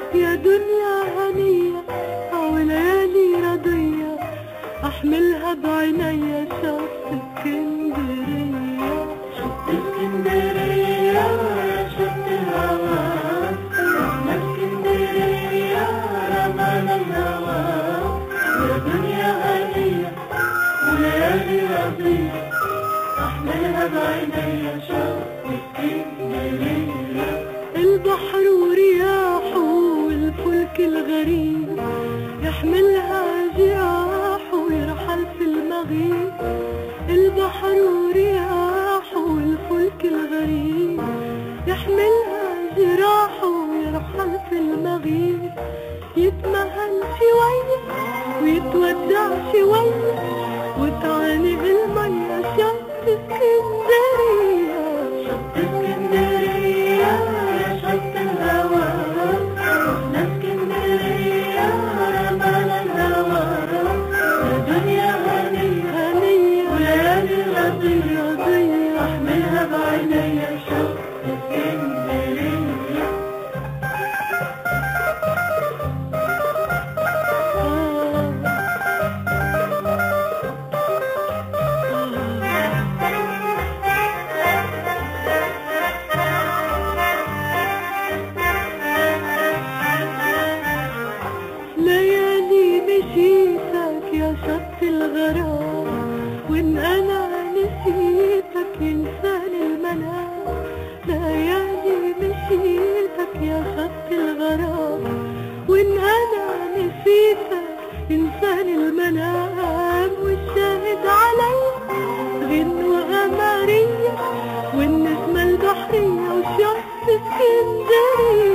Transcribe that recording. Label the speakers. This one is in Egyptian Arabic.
Speaker 1: يا دنيا هنية أو ليالي رضية أحملها بعينيا شط اسكندرية شط اسكندرية يا شط الهوى رحنا اسكندرية رمانا الهوى يا دنيا هنية وليالي رضية أحملها بعينيا شوق اسكندرية البحر ورياحه والفلك الغريب يحملها جراحه ويرحل في المغيب البحر ورياحه والفلك الغريب يحملها جراحه ويرحل في المغيب يتمهل شوية ويتودع شوية وتعاني بالمية شط اسكندرية شط اسكندرية يا شط الهوى رحنا اسكندرية رمانا الهوى يا دنيا هنية هنية وليالي رضية رضية احملها بعينيا شط اسكندرية ليالي مشيتك يا شط الغرام وان انا نسيتك ينساني المنام ليالي مشيتك يا شط الغرام وان انا نسيتك ينساني المنام والشاهد عليا غنوة غمارية والنسمة البحرية وشط اسكندرية